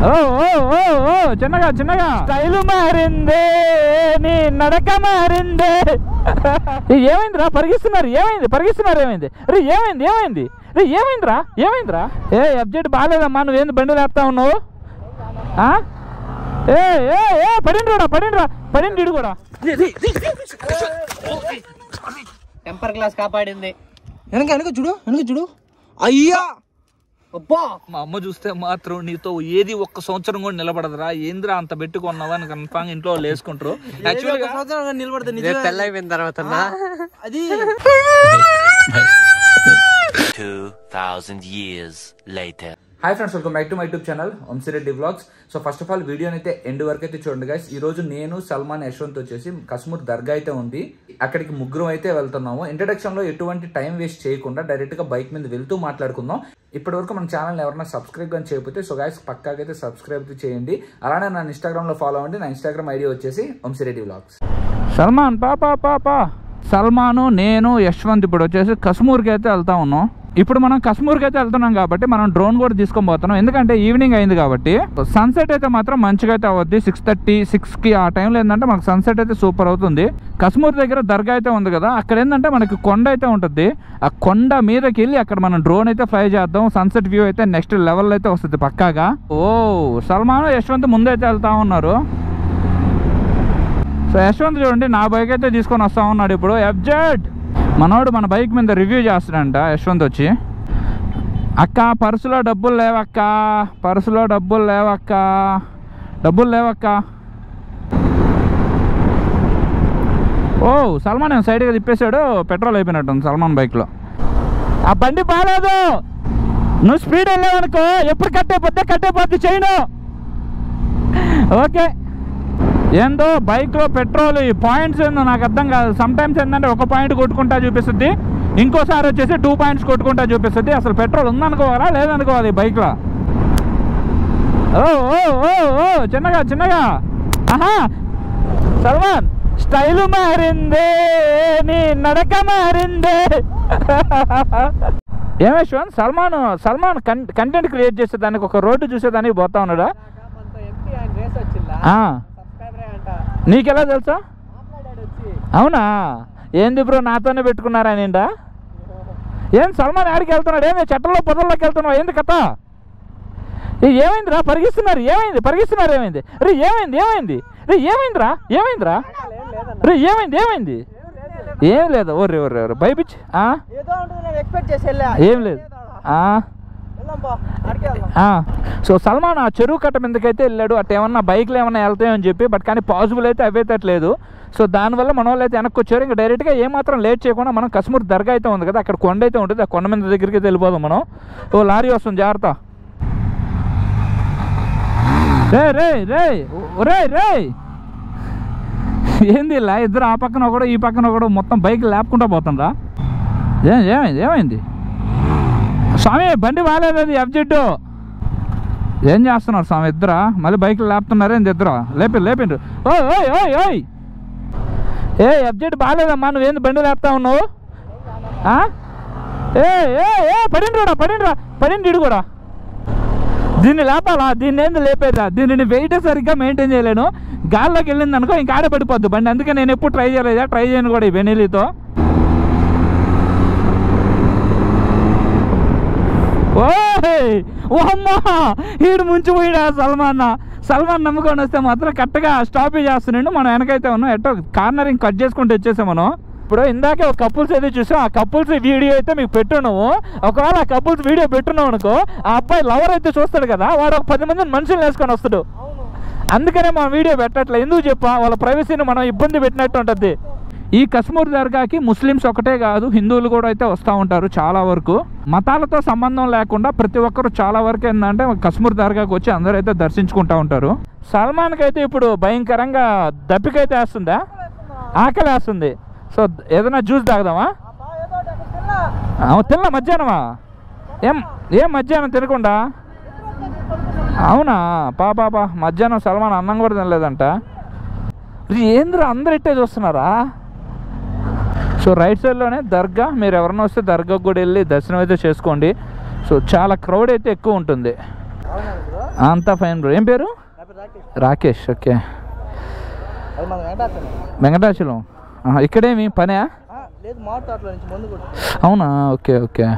ఓ ఓ ఓ ఓ చిన్నగా చిన్నగా స్టైల్ మారిందే నీ నడక మారిందే ఏ, ఏమైందిరా పరిగిస్తున్నారు ఏమైంది పరిగిస్తున్నారు ఏమైంది రే ఏమైంది ఏమైంది రే ఏమైందిరా ఏమైందిరా ఏ అబ్జెక్ట్ బాగాలేదమ్మా నువ్వేంది బండి లేపుతా ఉన్నావు ఆ? ఏ ఏ ఏ పడిండ్రా పడిండ్రా పడిండి ఇడు కూడా టెంపర్ గ్లాస్ కాపాడింది వెనక వెనక చూడు వెనక చూడు అయ్యా అబ్బా మా అమ్మ చూస్తే మాత్రం నీతో ఏది ఒక్క సంవత్సరం కూడా నిలబడదురా ఏందిరా అంత పెట్టుకున్నావా అని కన్ఫామ్ ఇంట్లో వాళ్ళు వేసుకుంటారు యాక్చువల్గా సంవత్సరం నిలబడతా రేపు నిజమే తెల్లైపోయిన తర్వాత అది 2,000 years later. Hi friends welcome back to my YouTube channel Vamshi Reddy vlogs so first of all వీడియోని అయితే ఎండ్ వరకు అయితే చూడండి గైస్ ఈ రోజు నేను సల్మాన్ యశ్వంత్ వచ్చేసి కశ్మూర్ దర్గా అయితే ఉంది అక్కడికి ముగ్గురు అయితే వెళ్తున్నాము ఇంట్రడక్షన్ లో ఎటువంటి టైం వేస్ట్ చేయకుండా డైరెక్ట్ గా బైక్ మీద వెళ్తూ మాట్లాడుకుందాం ఇప్పటి వరకు మన ఛానల్ ఎవరైనా సబ్స్క్రైబ్ కానీ చేయకపోతే సో గైస్ పక్కాగా అయితే సబ్స్క్రైబ్ చేయండి అలానే నా ఇన్స్టాగ్రామ్ లో ఫాలో అవ్వండి నా ఇన్స్టాగ్రామ్ ఐడి వచ్చేసి వంశీరెడ్డి బ్లాగ్స్ సల్మాన్ పాపా పాపా సల్మాను నేను యశ్వంత్ ఇప్పుడు వచ్చేసి కశ్మూర్కి అయితే వెళ్తా ఉన్నాం ఇప్పుడు మనం కశ్మూర్కి అయితే వెళ్తున్నాం కాబట్టి మనం డ్రోన్ కూడా తీసుకొని పోతున్నాం ఎందుకంటే ఈవినింగ్ అయింది కాబట్టి సన్సెట్ అయితే మాత్రం మంచిగా అయితే అవుద్ది సిక్స్ థర్టీ సిక్స్కి ఆ టైంలో ఏంటంటే మనకు సన్సెట్ అయితే సూపర్ అవుతుంది కశ్మూర్ దగ్గర దర్గా అయితే ఉంది కదా అక్కడ ఏంటంటే మనకి కొండ అయితే ఉంటుంది ఆ కొండ మీదకి వెళ్ళి అక్కడ మనం డ్రోన్ అయితే ఫ్లై చేద్దాం సన్సెట్ వ్యూ అయితే నెక్స్ట్ లెవెల్ అయితే వస్తుంది పక్కాగా ఓ సల్మాన్ యశ్వంత్ ముందైతే వెళ్తా ఉన్నారు సో యశ్వంత్ చూడండి నా బైక్ అయితే తీసుకొని వస్తా ఉన్నాడు ఇప్పుడు ఎఫ్జెడ్ మనోడు మన బైక్ మీద రివ్యూ చేస్తాడంట యశ్వంత్ వచ్చి అక్క పర్సులో డబ్బులు లేవక్క పర్సులో డబ్బులు లేవక్క డబ్బులు లేవక్క ఓ సల్మాన్ ఏమో సైడ్గా తిప్పేశాడు పెట్రోల్ అయిపోయినట్టుంది సల్మాన్ బైక్లో ఆ బండి బాగాలేదు నువ్వు స్పీడ్ వెళ్ళావనుకో ఎప్పుడు కట్టేపోతే కట్టేపోద్ది చేయను ఓకే ఏందో బైక్లో పెట్రోల్ ఈ పాయింట్స్ ఏందో నాకు అర్థం కాదు సమ్ టైమ్స్ ఏంటంటే ఒక పాయింట్ కొట్టుకుంటా చూపిస్తుంది ఇంకోసారి వచ్చేసి టూ పాయింట్స్ కొట్టుకుంటా చూపిస్తుంది అసలు పెట్రోల్ ఉందనుకోవాలా లేదనుకోవాలి ఈ బైక్లో ఓ ఓ ఓ ఓ చిన్నగా చిన్నగా ఆహా సల్మాన్ స్టైల్ మారిందే నీ నడక మారిందే ఏమేశ్వన్ సల్మాన్ సల్మాన్ కంటెంట్ క్రియేట్ చేసే దానికి ఒక రోడ్డు చూసేదానికి పోతా ఉన్నాడా మనతో ఎంపీ ఆయన రేస్ వచ్చిల్లా ఆ, సబ్స్క్రైబరే అంట నీకెలా తెలుసా మాట్లాడాడు వచ్చి అవునా ఏంది బ్రో నాతోనే పెట్టుకున్నారా నిండా ఏం సల్మాన్ ఆడికి వెళ్తున్నాడు ఏంది చెట్టలో పొదల్లోకి వెళ్తున్నావు ఏంది కథ ఏ, ఏమైందిరా పరిగిస్తున్నారు ఏమైంది పరిగిస్తున్నారు ఏమైంది రే ఏమైంది ఏమైంది రే ఏమైందిరా ఏమైందిరా ఏం లేదన్న రే ఏమైంది ఏమైంది ఏం లేదు ఓర్రే ఓర్రే ఓర్రే భయపిచ్చి ఆ? ఏదో ఉంటుంది నేను ఎక్స్పెక్ట్ చేసి వెళ్ళా ఏం లేదు ఆ? వెళ్దాం పా అడిగి వెళ్దాం ఆ. సో సల్మాన్ ఆ చెరువు కట్ట మీదకైతే వెళ్ళాడు అటు ఏమన్నా బైక్లు ఏమన్నా వెళ్తాయని చెప్పి బట్ కానీ పాసిబుల్ అయితే అవ్వేటట్లేదు సో దానివల్ల మన వాళ్ళు అయితే వెనక్కి వచ్చారు ఇంకా డైరెక్ట్గా ఏమాత్రం లేట్ చేయకుండా మనం కశ్మూర్ దర్గా అయితే ఉంది కదా అక్కడ కొండ అయితే ఉంటుంది ఆ కొండ మీద దగ్గరికి అయితే వెళ్ళిపోదాం మనం ఓ లారీ వస్తుంది జాగ్రత్త రే రే రే రే రే ఏంది ఇలా ఇద్దరు ఆ పక్కన ఒకడు ఈ పక్కన ఒకడు మొత్తం బైక్ లేపుకుంటా పోతుండ్రా ఏం ఏమైంది ఏమైంది స్వామి బండి బాగాలేదు అది ఎఫ్జెడ్ ఏం చేస్తున్నారు స్వామి ఇద్దరా మళ్ళీ బైక్లు లేపుతున్నారు ఏంది ఇద్దరు లేపి లేపిండ్రు ఓయ్ ఓయ్ ఓయ్ ఓయ్ ఏ ఎఫ్జెడ్ బాగాలేదమ్మా నువ్వేంది బండి లేపుతా ఉన్నావు ఆ? ఏ ఏ ఏ పడిండ్రా పడిండ్రా పడిండి ఇడు కూడా దీన్ని లేపాలా దీన్ని ఏంది లేపేదా దీన్ని వెయిట్ సరిగ్గా మెయింటైన్ చేయలేను గాల్లోకి వెళ్ళింది అనుకో ఇంకా ఆడే పడిపోద్దు బండి అందుకే నేను ఎప్పుడు ట్రై చేయలేదా ట్రై చేయను కూడా ఈ వెనీలితో ఓయ్ ఓమ్మా ఈడు ముంచిపోయాడా సల్మాన్ సల్మాన్ నమ్ముకొని వస్తే మాత్రం కరెక్ట్గా స్టాప్ చేస్తున్నాడు మనం వెనకైతే ఉన్నాం ఎట్టో కార్నరింగ్ కట్ చేసుకుంటూ వచ్చేసాం మనం ఇప్పుడు ఇందాకే ఒక కపుల్స్ అయితే చూసాం ఆ కపుల్స్ వీడియో అయితే మీకు పెట్టున్నాము ఒకవేళ ఆ కపుల్స్ వీడియో పెట్టున్నాం అనుకో ఆ అబ్బాయి లవర్ అయితే చూస్తాడు కదా వాడు ఒక పది మందిని మనుషులు వేసుకొని వస్తాడు అందుకనే మా వీడియో పెట్టట్లే ఎందుకు చెప్పా వాళ్ళ ప్రైవసీని మనం ఇబ్బంది పెట్టినట్టు ఉంటుంది ఈ కశ్మూర్ దర్గాకి ముస్లిమ్స్ ఒకటే కాదు హిందువులు కూడా అయితే వస్తూ ఉంటారు చాలా వరకు మతాలతో సంబంధం లేకుండా ప్రతి ఒక్కరు చాలా వరకు ఏంటంటే కశ్మూర్ దర్గాకి వచ్చి అందరూ అయితే దర్శించుకుంటూ ఉంటారు సల్మాన్కి అయితే ఇప్పుడు భయంకరంగా దప్పికైతే వేస్తుందా ఆకలి వేస్తుంది సో ఏదైనా జ్యూస్ తాగుదామా ఏదో ఒకటి అక్కడ తిన్నా అవు తిన్నా మధ్యాహ్నమా ఏం ఏం మధ్యాహ్నం తినకుండా అవునా పా పా పా మధ్యాహ్నం సల్మాన్ అన్నం కూడా తినలేదంట రీ, ఏందిరా అందరు ఇట్టే చూస్తున్నారా సో రైట్ సైడ్లోనే దర్గా మీరు ఎవరైనా వస్తే దర్గాకు కూడా వెళ్ళి దర్శనం అయితే చేసుకోండి సో చాలా క్రౌడ్ అయితే ఎక్కువ ఉంటుంది అంతా ఫైన్ బ్రో ఏం పేరు నా పేరు రాకేష్ రాకేష్ ఓకే అది మన వెంకటాచలం వెంకటాచలం ఆహా, ఇక్కడేమి పనే లేదు మామిడి తోటలో నుంచి ముందు కొట్టు అవునా ఓకే ఓకే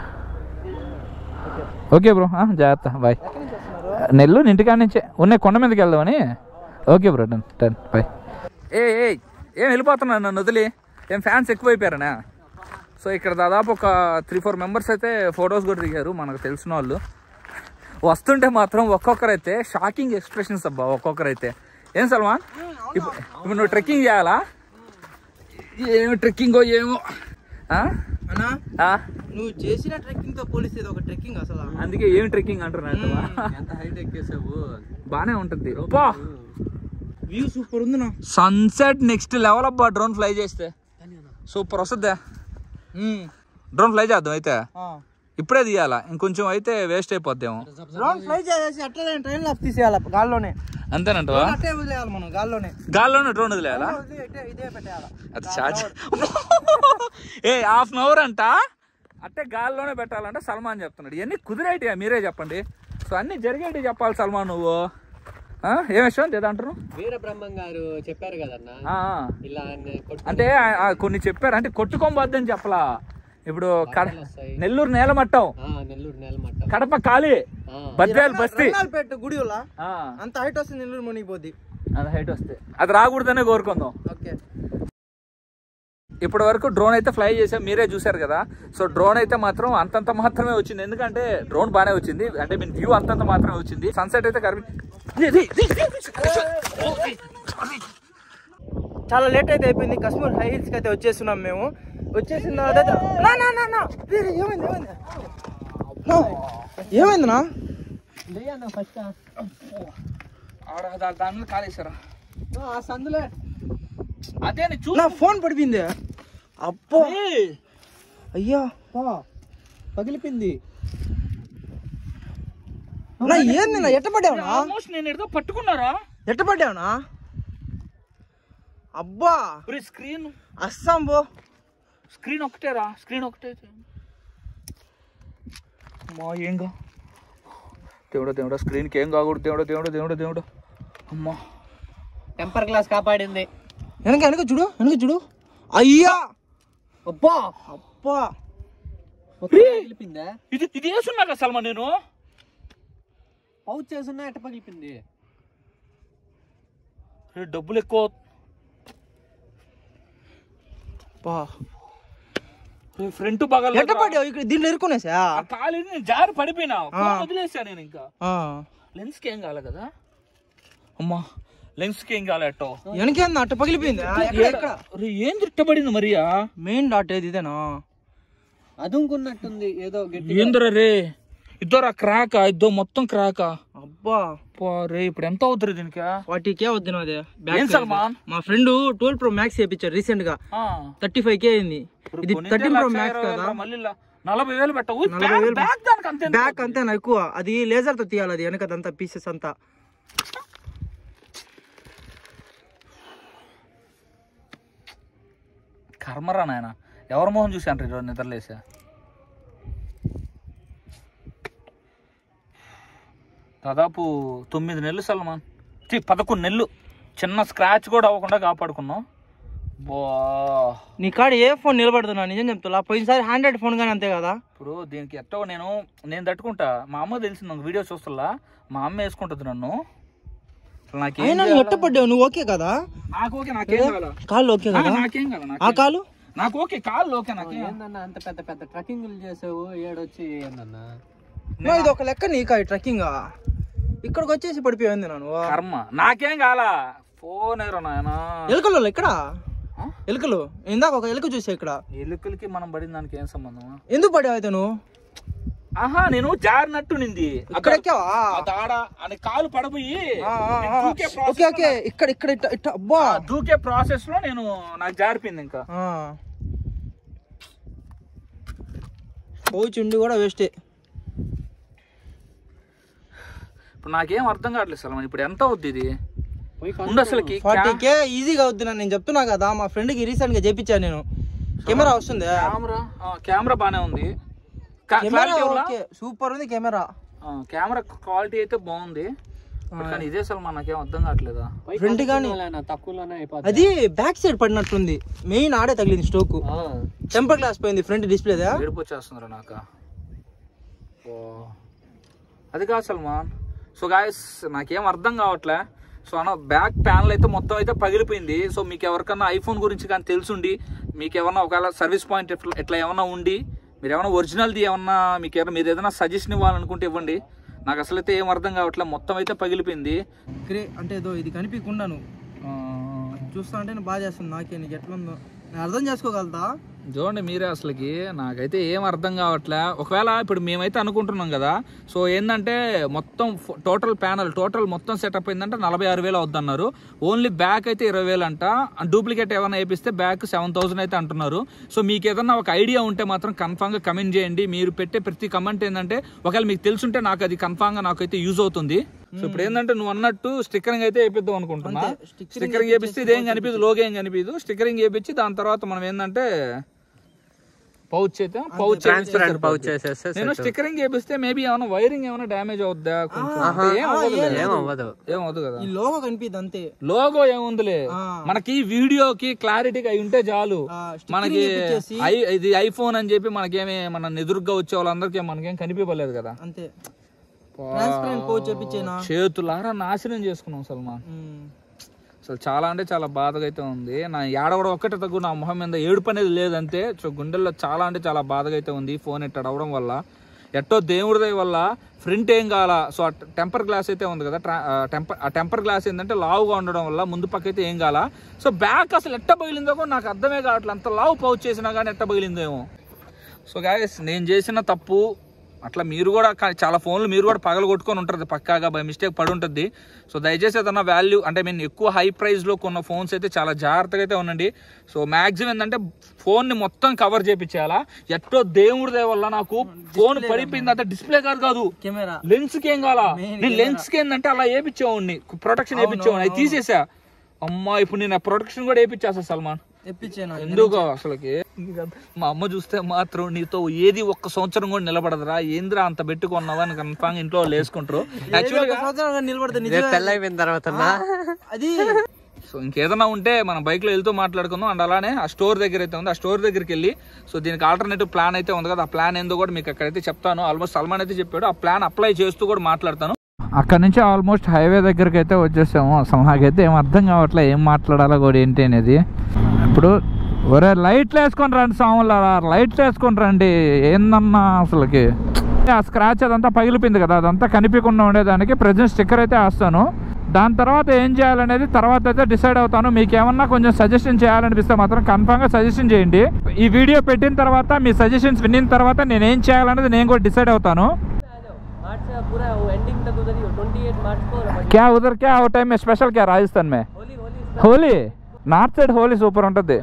ఓకే బ్రో ఆ, జాగ్రత్త బాయ్ ఎక్కడి నుంచి వస్తున్నారు నెల్లూరు ఇంటికాడ నుంచే ఉన్నాయి కొండ మీదకి వెళ్దామని okay bro done done bye ఏ ఏ ఏం వెళ్ళిపోతున్నాను నన్ను వదిలి ఏం ఫ్యాన్స్ ఎక్కువైపోయారనా సో ఇక్కడ దాదాపు ఒక త్రీ ఫోర్ మెంబర్స్ అయితే ఫొటోస్ కూడా దిగారు మనకు తెలిసిన వాళ్ళు వస్తుంటే మాత్రం ఒక్కొక్కరైతే షాకింగ్ ఎక్స్ప్రెషన్స్ అబ్బా ఒక్కొక్కరైతే ఏం సల్మాన్ ఇప్పుడు ఇప్పుడు నువ్వు ట్రెక్కింగ్ చేయాలా ఏమి ట్రెక్కింగో ఏమో ఆ? అన్నా ఆ? నువ్వు చేసిన ట్రెక్కింగ్ తో పోలిస్తే ఇది ఒక ట్రెక్కింగ్ అసలు అందుకే ఏం ట్రెక్కింగ్ అంటున్నాడు ఎంత హైట్ ఎక్కేసావు బానే ఉంటుంది అబ్బా వ్యూ సూపర్ ఉంది నా సన్సెట్ నెక్స్ట్ లెవెల్ అబ్బా డ్రోన్ ఫ్లై చేస్తే సూపర్ వస్తుందా డ్రోన్ ఫ్లై చేద్దాం అయితే ఇప్పుడే తీయాలా ఇంకొంచెం అయితే వేస్ట్ అయిపోద్దేమో డ్రోన్ ఫ్లై చేసేసి అట్లనే ట్రైన్ లాప్ తీసేయాలి గాల్లోనే అంతేనంటవా అట్టే వదిలేయాలి మనం గాల్లోనే గాల్లోనే డ్రోన్ వదిలేయాలా వదిలి ఇటే- ఇదే పెట్టేయాలి అది charge a half an hour అంట అట్టే గాల్లోనే పెట్టాలంట సల్మాన్ చెప్తున్నాడు ఇవన్నీ కుదిరేటియా మీరే చెప్పండి సో అన్ని జరిగేటి చెప్పాలి సల్మాన్ నువ్వు ఆ? ఏం విషయం ఏదంటారు వీర బ్రహ్మం గారు చెప్పారు కదన్నా ఆ, ఆ. ఇలా నే- కొట్టు అంటే ఆ- ఆ కొన్ని చెప్పారు అంటే కొట్టుకోబద్దని చెప్పలా ఇప్పుడు కడ- వస్తాయి. నెల్లూరు నేలమట్టం ఆ, నెల్లూరు నేలమట్ట కడప ఖాళీ ఆ. బద్వేలు బస్తీ పెట్టు గుడి వల్ల ఆ, అంత హైట్ వస్తుంది నెల్లూరు మునిగిపోద్ది అది హైట్ వస్తే అది రాకూడదనే కోరుకుందాం ఓకే ఇప్పటి వరకు డ్రోన్ అయితే ఫ్లై చేసాం మీరే చూసారు కదా సో డ్రోన్ అయితే మాత్రం అంతంత మాత్రమే వచ్చింది ఎందుకంటే డ్రోన్ బాగానే వచ్చింది అంటే మీన్ వ్యూ అంతంత మాత్రమే వచ్చింది సన్సెట్ అయితే కరిపి చాలా లేట్ అయితే అయిపోయింది కశ్మీర్ హై హిల్స్ కి అయితే వచ్చేస్తున్నాం మేము వచ్చేసిన తర్వాత నా నా నా నా వీరే, ఏమైంది ఏమైంది నా, ఏమైంది నా దాని మీద కాలేసారా ఆ సందులో అదే నీ చూ నా ఫోన్ పడిపోయింది అబ్బో అయ్యా పగిలిపోయింది నా ఏంది నా ఎట్ట పడ్డావునా ఆల్మోస్ట్ నేను ఏదో పట్టుకున్నారా ఎట్ట పడ్డావునా అబ్బా స్క్రీన్ అస్సాం బో స్క్రీన్ ఒకటేరా స్క్రీన్ ఒకటే మా ఏంగా దేవుడా దేవుడా స్క్రీన్కి ఏం కాకూడదు దేవుడా దేవుడా దేవుడా దేవుడా అమ్మా టెంపర్ గ్లాస్ కాపాడింది వెనక వెనక చూడు వెనక చూడు అయ్యా అబ్బా అబ్బా పగిలిపోయిందా ఇది ఇది వేసున్నాక సల్మా నేను పౌచ్ చేసున్నా ఎట్ట పగిలిపోయింది రే, డబ్బులు ఎక్కువ అబ్బా ఫ్రంట్ బాగా ఎట్ట పడ్డావు ఇక్కడ దీంట్లో ఇరుక్కునేసా కాలేదు నేను జారి పడిపోయినా ఫోన్ వదిలేసా నేను ఇంకా ఆ. లెన్స్ కి ఏం కాలే కదా అమ్మా లెన్స్ కి ఏం కాలే అట్టో వెనకేంది అట్ట పగిలిపోయింది రే, ఏం తిట్టబడింది మరియా మెయిన్ డాట్ ఏది ఇదేనా అదుముకున్నట్టుంది ఏదో గట్టి ఏందిరా రే ఇద్దరు క్రాకా ఇద్దో మొత్తం క్రాకా అబ్బా పా రే ఇప్పుడు ఎంత అవుతుంది దీనికి ఫార్టీ కే వద్దు నాది ఏం సల్మాన్ మా ఫ్రెండ్ ట్వెల్వ్ ప్రో మ్యాక్స్ చేయించారు రీసెంట్ గా ఆ, థర్టీ ఫైవ్ కే అయింది ఇప్పుడు ఇది కొనితే థర్టీన్ ప్రో లక్ష మ్యాక్స్ ఇరవై కదా వేలు, మళ్ళీ లా- నలభై వేలు పెట్టవు నలభై వేలు. బ్యాగ్ దానికి అంతే బ్యాక్ అంతేనా ఎక్కువ అది లేజర్ తో తీయాలి అది వెనకదంతా పీసెస్ అంతా కర్మరా నాయన ఎవరి మొహం చూశాను ఈరోజు నిద్రలేసా దాదాపు తొమ్మిది నెలలు సల్మాన్ ఛీ, పదకొండు నెలలు చిన్న స్క్రాచ్ కూడా అవ్వకుండా కాపాడుకున్నాం బా నీ కాడ ఏ ఫోన్ నిలబడుతున్నా నిజం చెప్తున్నా పోయినసారి హండ్రెడ్ ఫోన్ కానీ అంతే కదా ఇప్పుడు దీనికి ఎట్టో నేను నేను తట్టుకుంటా మా అమ్మ తెలిసింది నాకు వీడియో చూస్తున్నా మా అమ్మ వేసుకుంటుంది నన్ను అసలు నాకేం అయినా నువ్వు ఎట్ట పడ్డావు నువ్వు ఓకే కదా నాకు ఓకే నాకేం కావాలా కాళ్ళు ఓకే కదా నాకేం కావాలా ఆ కాలు నాకు ఓకే కాళ్ళు ఓకే నాకేం ఏందన్నా అంత పెద్ద పెద్ద ట్రెక్కింగ్లు చేసావు ఏడొచ్చి ఏందన్నా నువ్వు ఇది ఒక లెక్క నీకా ట్రెక్కింగ్ ఇక్కడికి వచ్చేసి పడిపోయింది నన్ను కర్మ నాకేం కావాలా ఫోన్ ఎదురు నాయన ఎలుకలు ఇక్కడ ఆ? ఎలుకలు ఇందాక ఒక ఎలుక చూసా ఇక్కడ ఎలుకలకి మనం పడిన దానికి ఏం సంబంధం ఎందుకు పడావు అయితే నువ్వు ఆహా నేను జారినట్టు నింది ఇక్కడ ఎక్కావా ఆ దాడ అని కాలు పడబోయి ఆ, ఆ, నేను ఆ. దూకే process ఓకే ఓకే ఇక్కడ ఇక్కడ ఇట్ట ఇట్ట అబ్బా ఆ దూకే ప్రాసెస్ లో నేను నాకు జారిపోయింది ఇంకా ఆ. పౌచ్ ఉండి కూడా వేస్టే ఇప్పుడు నాకేం అర్థం కావట్లేదు సల్మాన్ ఇప్పుడు ఎంత అవుద్ది ఇది పోయి ఉండు అసలుకి ఫార్టీ కే ఈజీగా అవుతున్నా నేను చెప్తున్నా కదా మా ఫ్రెండ్ కి రీసెంట్ గా చేపించాను నేను కెమెరా వస్తుంది కెమెరా కెమెరా బానే ఉంది కా- కెమెరా clarity ఉందా? ఓకే సూపర్ ఉంది కెమెరా కెమెరా క్వాలిటీ అయితే బాగుంది కానీ ఇదే సల్మాన్ నాకేం అర్థం కావట్లేదా ఫ్రంట్ కానీ తక్కువలోనే అయిపోతుంది అది బ్యాక్ సైడ్ పడినట్టుంది మెయిన్ ఆడే తగిలింది స్టోక్ టెంపర్ గ్లాస్ పోయింది ఫ్రంట్ డిస్ప్లేదా ఏడుపు వచ్చేస్తుందిరా నాక ఓ అది కాదు సల్మాన్ సో గాయస్ నాకేం అర్థం కావట్లే సో అన్న బ్యాక్ ప్యానల్ అయితే మొత్తం అయితే పగిలిపోయింది సో మీకు ఎవరికన్నా ఐఫోన్ గురించి కానీ తెలుసుండి మీకు ఏమన్నా ఒకవేళ సర్వీస్ పాయింట్ ఇట్లా ఇట్లా ఏమన్నా ఉండి మీరు ఏమైనా ఒరిజినల్ది ఏమన్నా మీకు ఏమైనా మీరు ఏదైనా సజెషన్ ఇవ్వాలనుకుంటే ఇవ్వండి నాకు అసలు అయితే ఏం అర్థం కావట్లే మొత్తం అయితే పగిలిపోయింది గ్రే అంటే ఏదో ఇది కనిపించకుండాను ఆ, చూస్తా అంటే బాగా చేస్తుంది నాకే నీకు ఎట్లా ఉందో నేను అర్థం చేసుకోగలుగుతా చూడండి మీరే అసలుకి నాకైతే ఏం అర్థం కావట్లే ఒకవేళ ఇప్పుడు మేమైతే అనుకుంటున్నాం కదా సో ఏంటంటే మొత్తం టోటల్ ప్యానల్ టోటల్ మొత్తం సెటప్ అయిందంటే నలభై ఆరు వేలు అవుద్ది అన్నారు ఓన్లీ బ్యాక్ అయితే ఇరవై వేలు అంట డూప్లికేట్ ఏమైనా వేపిస్తే బ్యాక్ సెవెన్ థౌసండ్ అయితే అంటున్నారు సో మీకు ఏదన్నా ఒక ఐడియా ఉంటే మాత్రం కన్ఫామ్గా కమెంట్ చేయండి మీరు పెట్టే ప్రతి కమెంట్ ఏంటంటే ఒకవేళ మీకు తెలుసుంటే నాకు అది కన్ఫామ్గా నాకైతే యూజ్ అవుతుంది సో ఇప్పుడు ఏంటంటే నువ్వు అన్నట్టు స్టిక్కరింగ్ అయితే వేపిద్దాం అనుకుంటున్నా స్టిక్కరింగ్ వేపిస్తే ఇదేం కనిపించదు లోగో ఏం కనిపించదు స్టిక్కరింగ్ వేపించి దాని తర్వాత మనం ఏంటంటే పౌచ్ అయితే పౌచ్ ట్రాన్స్పరెంట్ పౌచ్ చేసేస్తే నేను స్టిక్కరింగ్ వేపిస్తే మేబీ ఏమైనా వైరింగ్ ఏమైనా డ్యామేజ్ అవుద్దా కొంచెం అంటే ఏం అవ్వదులే. ఏం అవ్వదు ఏం అవ్వదు కదా ఈ లోగో కనిపిద్ది అంతే లోగో ఏముందిలే ఆ. మనకి వీడియోకి క్లారిటీగా అయి ఉంటే చాలు ఆ, స్టిక్కరింగ్ మనకి వేపిచ్చేసి- ఐ ఇది ఐఫోన్ అని చెప్పి మనకేమి మన ఎదురుగా వచ్చే వాళ్ళందరికీ మనకేం కనిపించలేదు కదా అంతే ట్రాన్స్పరెంట్ పౌచ్ చెప్పించేనా చేతులారా నాశనం చేసుకున్నాం సల్మాన్ అసలు చాలా అంటే చాలా బాధగా అయితే ఉంది నా ఏడవడం ఒక్కటే తగ్గు నా మొహం మీద ఏడుపు అనేది లేదంతే సో గుండెల్లో చాలా అంటే చాలా బాధగా అయితే ఉంది ఫోన్ ఎట్ట అడవడం వల్ల ఎట్టో దేవుడి దయ వల్ల ఫ్రంట్ ఏం కావాల సో ఆ టెంపర్ గ్లాస్ అయితే ఉంది కదా ట్రా- ఆ టెంపర్ ఆ టెంపర్ గ్లాస్ ఏంటంటే లావుగా ఉండడం వల్ల ముందు పక్క అయితే ఏం కావాల సో బ్యాక్ అసలు ఎట్ట పగిలిందో కూడా నాకు అర్థమే కావట్లేదు అంత లావు పౌచ్ చేసినా కానీ ఎట్ట పగిలిందో ఏమో సో గాయస్ నేను చేసిన తప్పు అట్లా మీరు కూడా కా- చాలా ఫోన్లు మీరు కూడా పగల కొట్టుకొని ఉంటుంది పక్కాగా బై మిస్టేక్ పడి ఉంటుంది సో దయచేసి ఏదన్నా వాల్యూ అంటే నేను ఎక్కువ హై ప్రైస్లో కొన్న ఫోన్స్ అయితే చాలా జాగ్రత్తగా అయితే ఉండండి సో మ్యాక్సిమం ఏంటంటే ఫోన్ని మొత్తం కవర్ చేయించేయాలా ఎట్టో దేవుడి దయ వల్ల నాకు ఫోన్ పడిపోయింది అంత డిస్ప్లే కాదు కాదు కెమెరా లెన్స్ కి ఏం కావాలా నేను లెన్స్ కి ఏంటంటే అలా వేపించేవాడిని ప్రొటెక్షన్ వేపించేవాడిని అది తీసేసా అమ్మా ఇప్పుడు నేను ఆ ప్రొటెక్షన్ కూడా వేపించేస్తా సల్మాన్ తెప్పించేనా ఎందుకు అసలుకి మా అమ్మ చూస్తే మాత్రం నీతో ఏది ఒక్క సంవత్సరం కూడా నిలబడదురా ఏంద్రా అంత పెట్టుకున్నావా అని కన్ఫామ్ ఇంట్లో వాళ్ళు వేసుకుంటారు యాక్చువల్గా సంవత్సరం నిలబడితే రేపు నిజమే పెళ్ళి అయిపోయిన తర్వాత అది సో ఇంకేదైనా ఉంటే మనం బైక్ లో వెళ్తూ మాట్లాడుకుందాం అండ్ అలానే ఆ స్టోర్ దగ్గర అయితే ఉంది ఆ స్టోర్ దగ్గరికి వెళ్ళి సో దీనికి ఆల్టర్నేటివ్ ప్లాన్ అయితే ఉంది కదా ఆ ప్లాన్ ఏందో కూడా మీకు అక్కడైతే చెప్తాను ఆల్మోస్ట్ సల్మాన్ అయితే చెప్పాడు ఆ ప్లాన్ అప్లై చేస్తూ కూడా మాట్లాడతాను అక్కడ నుంచి ఆల్మోస్ట్ హైవే దగ్గరికి అయితే వచ్చేసాము అసలు నాకైతే ఏం అర్థం కావట్లే ఏం మాట్లాడాలో కూడా ఏంటి అనేది ఇప్పుడు ఒరే లైట్లు వేసుకొని రండి సాములారా లైట్లు వేసుకొని రండి ఏందన్నా అసలుకి ఆ స్క్రాచ్ అదంతా పగిలిపోయింది కదా అదంతా కనిపించకుండా ఉండేదానికి ప్రజెంట్ స్టిక్కర్ అయితే వేస్తాను దాని తర్వాత ఏం చేయాలనేది తర్వాత అయితే డిసైడ్ అవుతాను మీకు ఏమన్నా కొంచెం సజెషన్ చేయాలనిపిస్తే మాత్రం కన్ఫామ్గా సజెషన్ చేయండి ఈ వీడియో పెట్టిన తర్వాత మీ సజెషన్స్ విన్న తర్వాత నేను ఏం చేయాలనేది నేను కూడా డిసైడ్ అవుతాను मार्च पूरा एंडिंग तक उधर ही हो ट्वेंटी एट मार्च को क्या उधर क्या हो टाइम में स्पेशल क्या राजस्थान में Holi Holi Holi north side Holi super ఉంటుంది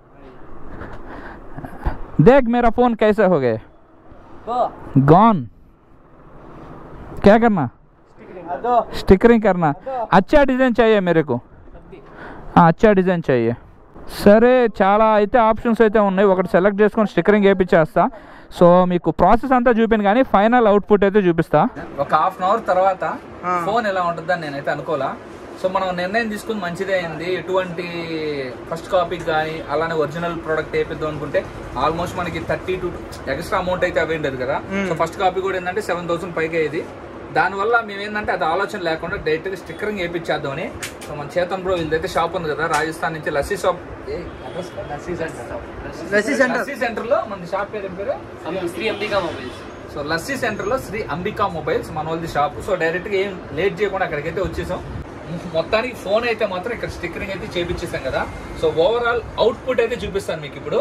देख मेरा फोन कैसे हो गए गॉन क्या करना అదో स्टिकरिंग करना अच्छा डिज़ाइन चाहिए मेरे को हाँ अच्छा डिज़ाइन चाहिए సరే చాలా అయితే ఆప్షన్స్ అయితే ఉన్నాయి ఒకటి సెలెక్ట్ చేసుకొని స్టిక్కరింగ్ వేయించేస్తా సో మీకు ప్రాసెస్ అంతా చూపించాను కానీ ఫైనల్ అవుట్పుట్ అయితే చూపిస్తా ఒక హాఫ్ అన్ అవర్ తర్వాత ఫోన్ ఎలా ఉంటుందని నేనైతే అనుకోలా సో మనం నిర్ణయం తీసుకుని మంచిదే అయింది ఎటువంటి ఫస్ట్ కాపీకి కానీ అలానే ఒరిజినల్ ప్రోడక్ట్ వేపిద్దాం అనుకుంటే ఆల్మోస్ట్ మనకి థర్టీ టు ఎక్స్ట్రా అమౌంట్ అయితే అవ్వండదు కదా సో ఫస్ట్ కాపీ కూడా ఏంటంటే సెవెన్ థౌసండ్ పైగా ఇది దానివల్ల మేము ఏంటంటే అది ఆలోచన లేకుండా డైరెక్ట్గా స్టిక్కరింగ్ వేయించేద్దామని సో మన చేతన్ బ్రో వీళ్ళదైతే షాప్ ఉంది కదా రాజస్థాన్ నుంచి lassi shop lassi centre lassi centre lassi centre లో మన షాప్ పేరు ఏం పేరు हम Shri Ambika mobiles so lassi centre లో శ్రీ అంబికా మొబైల్స్ మన వాళ్ళది షాప్ సో డైరెక్ట్ గా ఏం లేట్ చేయకుండా అక్కడికైతే వచ్చేసాం మొత్తానికి ఫోన్ అయితే మాత్రం ఇక్కడ స్టిక్కరింగ్ అయితే చేపించేసాం కదా సో ఓవరాల్ అవుట్పుట్ అయితే చూపిస్తాను మీకు ఇప్పుడు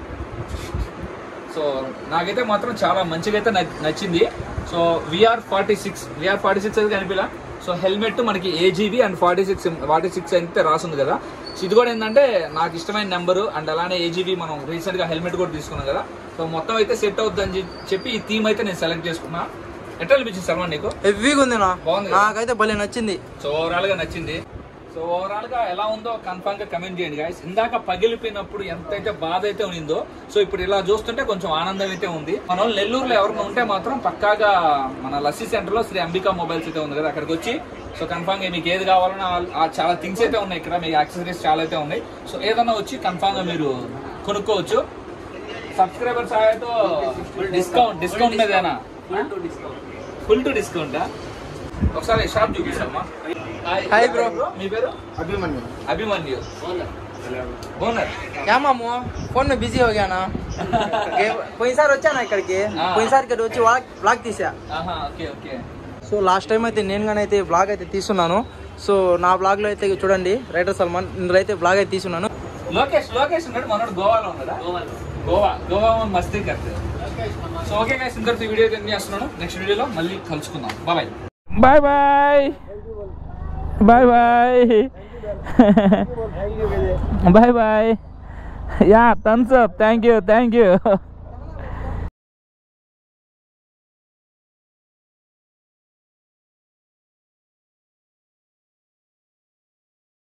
సో నాకైతే మాత్రం చాలా మంచిగా అయితే నచ్- నచ్చింది so VR forty six VR forty six అయితే కనిపిలా సో హెల్మెట్ మనకి AGV and forty six forty six అయితే రాసింది కదా సో ఇది కూడా ఏంటంటే నాకు ఇష్టమైన నెంబరు అండ్ అలానే ఏజీవి మనం రీసెంట్ గా హెల్మెట్ కూడా తీసుకున్నాం కదా సో మొత్తం అయితే సెట్ అవుద్దని చెప్- చెప్పి ఈ థీమ్ అయితే నేను సెలెక్ట్ చేసుకున్నా ఎట్లా అనిపించింది సల్మాన్ నీకు హెవీగా ఉంది నా బాగుంది కదా? నాకైతే భలే నచ్చింది సో ఓవరాల్ గా నచ్చింది సో ఓవరాల్ గా ఎలా ఉందో కన్ఫర్మ్ గా కమెంట్ చేయండి గాయస్ ఇందాక పగిలిపోయినప్పుడు ఎంతైతే బాధ అయితే ఉండిందో సో ఇప్పుడు ఇలా చూస్తుంటే కొంచెం ఆనందం అయితే ఉంది మన వాళ్ళు నెల్లూరులో ఎవరైనా ఉంటే మాత్రం పక్కాగా మన లస్సీ సెంటర్ లో శ్రీ అంబికా మొబైల్స్ అయితే ఉంది కదా అక్కడికి వచ్చి సో కన్ఫామ్ గా మీకు ఏది కావాలన్నా ఆ- ఆ చాలా థింగ్స్ అయితే ఉన్నాయి ఇక్కడ మీకు యాక్సెసరీస్ చాలా అయితే ఉన్నాయి సో ఏదన్నా వచ్చి కన్ఫామ్ గా మీరు కొనుక్కోవచ్చు సబ్స్క్రైబర్ సహాయంతో డిస్కౌంట్ డిస్కౌంట్ మీదేనా ఫుల్ టు డిస్కౌంట్ ఒకసారి షాప్ చూపిస్తామా Hi, bro. మీ పేరు అభిమన్యు అభిమన్యు ఓనర్ యా మాము ఫోన్ में బిజీ हो गया ना పోయినసారి వచ్చానా ఇక్కడికి ఆ. పోయినసారి ఇక్కడ వచ్చి బ్లాగ్ తీసా ఆహా okay okay so last time అయితే నేను కానీ అయితే బ్లాగ్ అయితే తీస్తున్నాను సో నా బ్లాగ్ లో అయితే చూడండి రైటర్ సల్మాన్ ఇందులో అయితే బ్లాగ్ అయితే తీసున్నాను లోకేష్ లోకేష్ ఉన్నాడు మనోడు గోవాలో ఉన్నాడా గోవా గోవా మస్తీ కరెక్ట్ సో ఓకే గైస్ ఇంతటితో వీడియో అయితే చేస్తున్నాను నెక్స్ట్ వీడియోలో మళ్ళీ కలుసుకుందాం bye bye bye bye bye bye bye yeah thumbs up thank you thank you